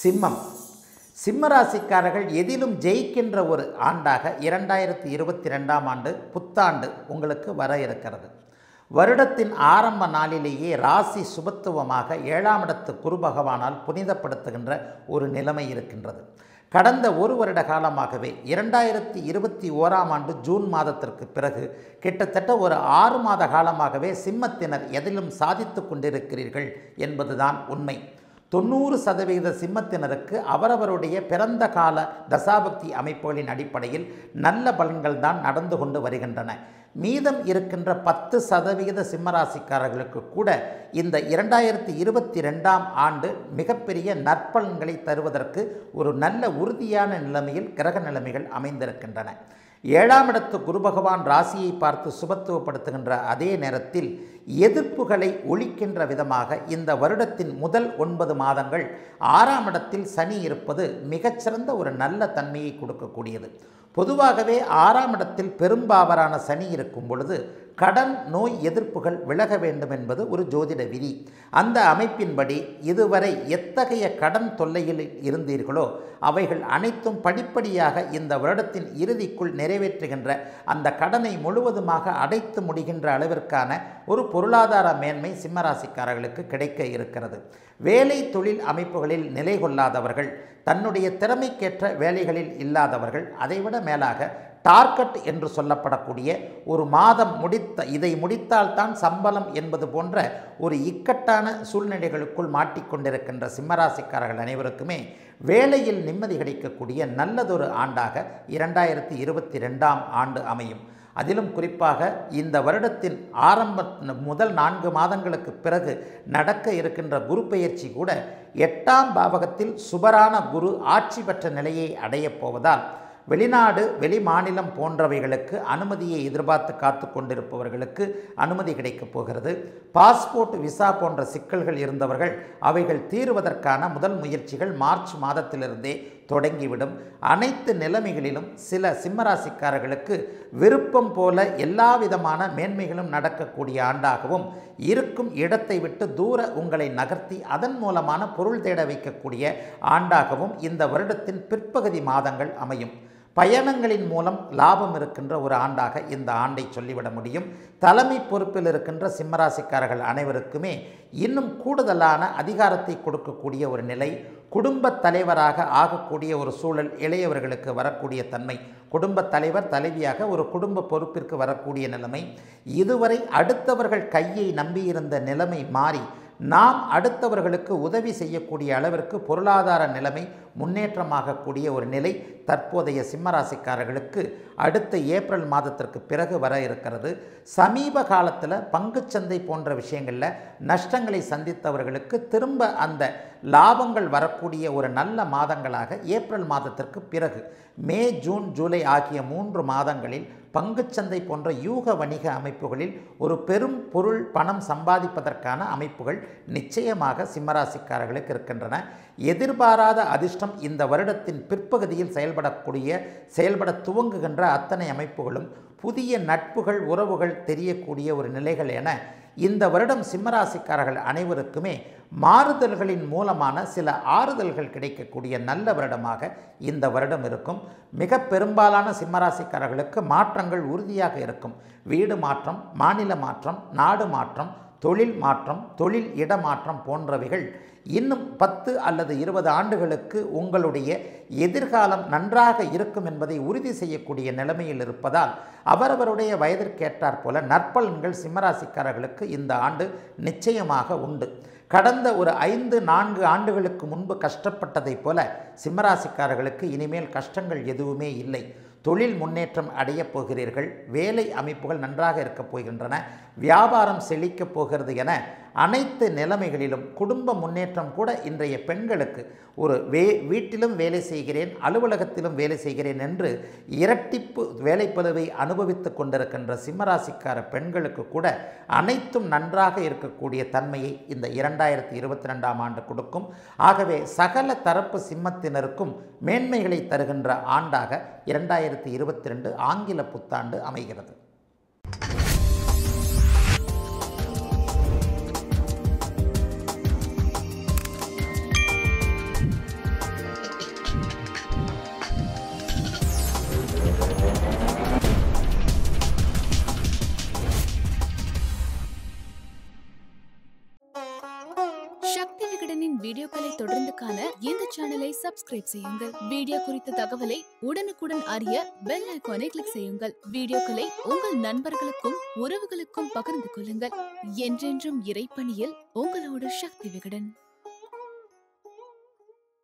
சிம்மம் சிம்ம ராசிக்காரர்கள் எதிலும் ஜெயிக்கின்ற ஒரு ஆண்டாக இரண்டாயிரத்தி இருபத்தி ரெண்டாம் ஆண்டு புத்தாண்டு உங்களுக்கு வர இருக்கிறது வருடத்தின் ஆரம்ப நாளிலேயே ராசி சுபத்துவமாக ஏழாம் இடத்து குரு பகவானால் புனிதப்படுத்துகின்ற ஒரு நிலைமை இருக்கின்றது கடந்த ஒரு வருட காலமாகவே இரண்டாயிரத்தி இருபத்தி ஓராம் ஆண்டு ஜூன் மாதத்திற்கு பிறகு கிட்டத்தட்ட ஒரு ஆறு மாத காலமாகவே சிம்மத்தினர் எதிலும் சாதித்து கொண்டிருக்கிறீர்கள் என்பதுதான் உண்மை தொண்ணூறு சதவிகித சிம்மத்தினருக்கு அவரவருடைய பிறந்த கால தசாபக்தி அமைப்புகளின் அடிப்படையில் நல்ல பலன்கள் தான் நடந்து கொண்டு வருகின்றன மீதம் இருக்கின்ற பத்து சதவிகித சிம்மராசிக்காரர்களுக்கு கூட இந்த இரண்டாயிரத்தி இருபத்தி ரெண்டாம் ஆண்டு மிகப்பெரிய நற்பலன்களை தருவதற்கு ஒரு நல்ல உறுதியான நிலைமையில் கிரக நிலைமைகள் அமைந்திருக்கின்றன ஏழாம் இடத்து குரு பகவான் ராசியை பார்த்து சுபத்துவப்படுத்துகின்ற அதே நேரத்தில் எதிர்ப்புகளை ஒழிக்கின்ற விதமாக இந்த வருடத்தின் முதல் ஒன்பது மாதங்கள் ஆறாம் இடத்தில் சனி இருப்பது மிகச்சிறந்த ஒரு நல்ல தன்மையை கொடுக்கக்கூடியது பொதுவாகவே ஆறாம் இடத்தில் பெரும்பாவரான சனி இருக்கும் பொழுது கடன் நோய் எதிர்ப்புகள் விலக வேண்டும் என்பது ஒரு ஜோதிட விதி அந்த அமைப்பின்படி இதுவரை எத்தகைய கடன் தொல்லையில் இருந்தீர்களோ அவைகள் அனைத்தும் படிப்படியாக இந்த வருடத்தின் இறுதிக்குள் நிறைவேற்றுகின்ற அந்த கடனை முழுவதுமாக அடைத்து முடிகின்ற அளவிற்கான ஒரு பொருளாதார மேன்மை சிம்மராசிக்காரர்களுக்கு கிடைக்க இருக்கிறது வேலை தொழில் அமைப்புகளில் நிலை கொள்ளாதவர்கள் தன்னுடைய திறமைக்கேற்ற வேலைகளில் இல்லாதவர்கள் அதைவிட மேலாக டார்கெட் என்று சொல்லப்படக்கூடிய ஒரு மாதம் முடித்த இதை முடித்தால்தான் சம்பளம் என்பது போன்ற ஒரு இக்கட்டான சூழ்நிலைகளுக்குள் மாட்டிக்கொண்டிருக்கின்ற சிம்மராசிக்காரர்கள் அனைவருக்குமே வேலையில் நிம்மதி கிடைக்கக்கூடிய நல்லதொரு ஆண்டாக இரண்டாயிரத்தி இருபத்தி ரெண்டாம் ஆண்டு அமையும் அதிலும் குறிப்பாக இந்த வருடத்தின் ஆரம்ப முதல் நான்கு மாதங்களுக்கு பிறகு நடக்க இருக்கின்ற குரு பெயர்ச்சி கூட எட்டாம் பாவகத்தில் சுபரான குரு ஆட்சி பெற்ற நிலையை அடையப் போவதால் வெளிநாடு வெளி மாநிலம் போன்றவைகளுக்கு அனுமதியை எதிர்பார்த்து காத்து கொண்டிருப்பவர்களுக்கு அனுமதி கிடைக்கப் போகிறது பாஸ்போர்ட் விசா போன்ற சிக்கல்கள் இருந்தவர்கள் அவைகள் தீர்வதற்கான முதல் முயற்சிகள் மார்ச் மாதத்திலிருந்தே தொடங்கிவிடும் அனைத்து நிலைமைகளிலும் சில சிம்மராசிக்காரர்களுக்கு விருப்பம் போல எல்லா விதமான மேன்மைகளும் நடக்கக்கூடிய ஆண்டாகவும் இருக்கும் இடத்தை விட்டு தூர உங்களை நகர்த்தி அதன் மூலமான பொருள் தேட வைக்கக்கூடிய ஆண்டாகவும் இந்த வருடத்தின் பிற்பகுதி மாதங்கள் அமையும் பயணங்களின் மூலம் லாபம் இருக்கின்ற ஒரு ஆண்டாக இந்த ஆண்டை சொல்லிவிட முடியும் தலைமை பொறுப்பில் இருக்கின்ற சிம்மராசிக்காரர்கள் அனைவருக்குமே இன்னும் கூடுதலான அதிகாரத்தை கொடுக்கக்கூடிய ஒரு நிலை குடும்ப தலைவராக ஆகக்கூடிய ஒரு சூழல் இளையவர்களுக்கு வரக்கூடிய தன்மை குடும்ப தலைவர் தலைவியாக ஒரு குடும்ப பொறுப்பிற்கு வரக்கூடிய நிலைமை இதுவரை அடுத்தவர்கள் கையை நம்பியிருந்த நிலைமை மாறி நாம் அடுத்தவர்களுக்கு உதவி செய்யக்கூடிய அளவிற்கு பொருளாதார நிலைமை முன்னேற்றமாகக்கூடிய ஒரு நிலை தற்போதைய சிம்மராசிக்காரர்களுக்கு அடுத்த ஏப்ரல் மாதத்திற்கு பிறகு வர இருக்கிறது சமீப காலத்தில் பங்குச்சந்தை போன்ற விஷயங்களில் நஷ்டங்களை சந்தித்தவர்களுக்கு திரும்ப அந்த லாபங்கள் வரக்கூடிய ஒரு நல்ல மாதங்களாக ஏப்ரல் மாதத்திற்கு பிறகு மே ஜூன் ஜூலை ஆகிய மூன்று மாதங்களில் பங்குச்சந்தை போன்ற யூக வணிக அமைப்புகளில் ஒரு பெரும் பொருள் பணம் சம்பாதிப்பதற்கான அமைப்புகள் நிச்சயமாக சிம்மராசிக்காரர்களுக்கு இருக்கின்றன எதிர்பாராத அதிர்ஷ்டம் இந்த வருடத்தின் பிற்பகுதியில் செயல்படக்கூடிய செயல்பட துவங்குகின்ற அத்தனை அமைப்புகளும் புதிய நட்புகள் உறவுகள் தெரியக்கூடிய ஒரு நிலைகள் என இந்த வருடம் சிம்மராசிக்காரர்கள் அனைவருக்குமே மாறுதல்களின் மூலமான சில ஆறுதல்கள் கிடைக்கக்கூடிய நல்ல வருடமாக இந்த வருடம் இருக்கும் மிக பெரும்பாலான சிம்மராசிக்காரர்களுக்கு மாற்றங்கள் உறுதியாக இருக்கும் வீடு மாற்றம் மாநில மாற்றம் நாடு மாற்றம் தொழில் மாற்றம் தொழில் இடமாற்றம் போன்றவைகள் இன்னும் பத்து அல்லது இருபது ஆண்டுகளுக்கு உங்களுடைய எதிர்காலம் நன்றாக இருக்கும் என்பதை உறுதி செய்யக்கூடிய நிலைமையில் இருப்பதால் அவரவருடைய வயதிற்கேற்றாற் போல நற்பலன்கள் சிம்மராசிக்காரர்களுக்கு இந்த ஆண்டு நிச்சயமாக உண்டு கடந்த ஒரு ஐந்து நான்கு ஆண்டுகளுக்கு முன்பு கஷ்டப்பட்டதைப் போல சிம்மராசிக்காரர்களுக்கு இனிமேல் கஷ்டங்கள் எதுவுமே இல்லை தொழில் முன்னேற்றம் அடையப் போகிறீர்கள் வேலை அமைப்புகள் நன்றாக இருக்கப் போகின்றன வியாபாரம் செழிக்கப் போகிறது என அனைத்து நிலைமைகளிலும் குடும்ப முன்னேற்றம் கூட இன்றைய பெண்களுக்கு ஒரு வே வீட்டிலும் வேலை செய்கிறேன் அலுவலகத்திலும் வேலை செய்கிறேன் என்று இரட்டிப்பு வேலைப்பளுவை அனுபவித்து கொண்டிருக்கின்ற சிம்மராசிக்கார பெண்களுக்கு கூட அனைத்தும் நன்றாக இருக்கக்கூடிய தன்மையை இந்த இரண்டாயிரத்தி இருபத்தி ரெண்டாம் ஆண்டு கொடுக்கும் ஆகவே சகல தரப்பு சிம்மத்தினருக்கும் மேன்மைகளை தருகின்ற ஆண்டாக இரண்டாயிரத்தி இருபத்தி ரெண்டு ஆங்கில புத்தாண்டு அமைகிறது வீடியோக்களை தொடர்ந்து காண இந்த சேனலை சப்ஸ்கிரைப் செய்யுங்கள் வீடியோ குறித்த தகவலை உடனுக்குடன் அறிய பெல் ஐகானை கிளிக் செய்யுங்கள் வீடியோக்களை உங்கள் நண்பர்களுக்கும் உறவுகளுக்கும் பகிர்ந்து கொள்ளுங்கள் என்றென்றும் இறைப்பணியில் உங்களோட சக்தி விகடன்